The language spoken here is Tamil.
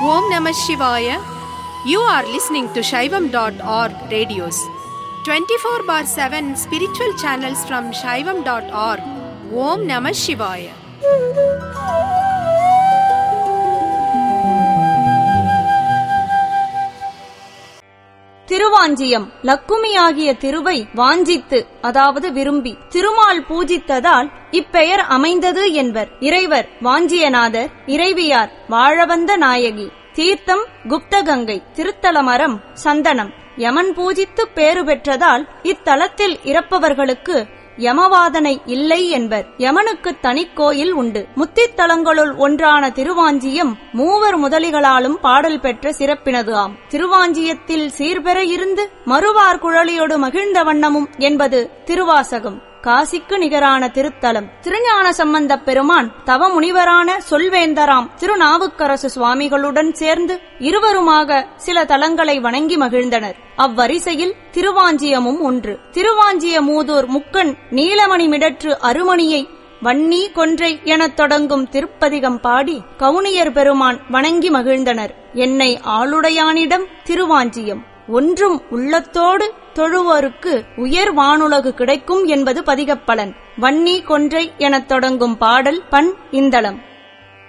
Om Namah Shivaya. You are listening to Shaivam.org radios. 24 bar 7 spiritual channels from Shaivam.org. Om Namah Shivaya. Thiruvanchiyam லக்குமியாகிய திருவை வாஞ்சித்து அதாவது விரும்பி திருமால் பூஜித்ததால் இப்பெயர் அமைந்தது என்பர் இறைவர் வாஞ்சியநாதர் இறைவியார் வாழவந்த நாயகி தீர்த்தம் குப்தகங்கை திருத்தலமரம் சந்தனம் யமன் பூஜித்து பேறு பெற்றதால் இத்தலத்தில் இறப்பவர்களுக்கு யமவாதனை இல்லை என்பர் யமனுக்கு தனிக்கோயில் உண்டு முத்தித்தலங்களுள் ஒன்றான திருவாஞ்சியம் மூவர் முதலிகளாலும் பாடல் பெற்ற சிறப்பினது ஆம் திருவாஞ்சியத்தில் சீர்பெற இருந்து மறுவார் குழலியோடு மகிழ்ந்த வண்ணமும் என்பது திருவாசகம் காசிக்கு நிகரான திருத்தலம் திருஞான சம்பந்தப் பெருமான் தவ முனிவரான சொல்வேந்தராம் திருநாவுக்கரசு சுவாமிகளுடன் சேர்ந்து இருவருமாக சில தலங்களை வணங்கி மகிழ்ந்தனர் அவ்வரிசையில் திருவாஞ்சியமும் ஒன்று திருவாஞ்சிய மூதூர் முக்கண் நீலமணி மிடற்று அருமணியை வன்னி கொன்றை எனத் தொடங்கும் திருப்பதிகம் பாடி கவுனியர் பெருமான் வணங்கி மகிழ்ந்தனர் என்னை ஆளுடையானிடம் திருவாஞ்சியம் ஒன்றும் உள்ளத்தோடு தொழுவோருக்கு உயர் வானுலகு கிடைக்கும் என்பது பதிகப்பலன் வன்னி கொன்றை எனத் தொடங்கும் பாடல் பண் இந்தளம்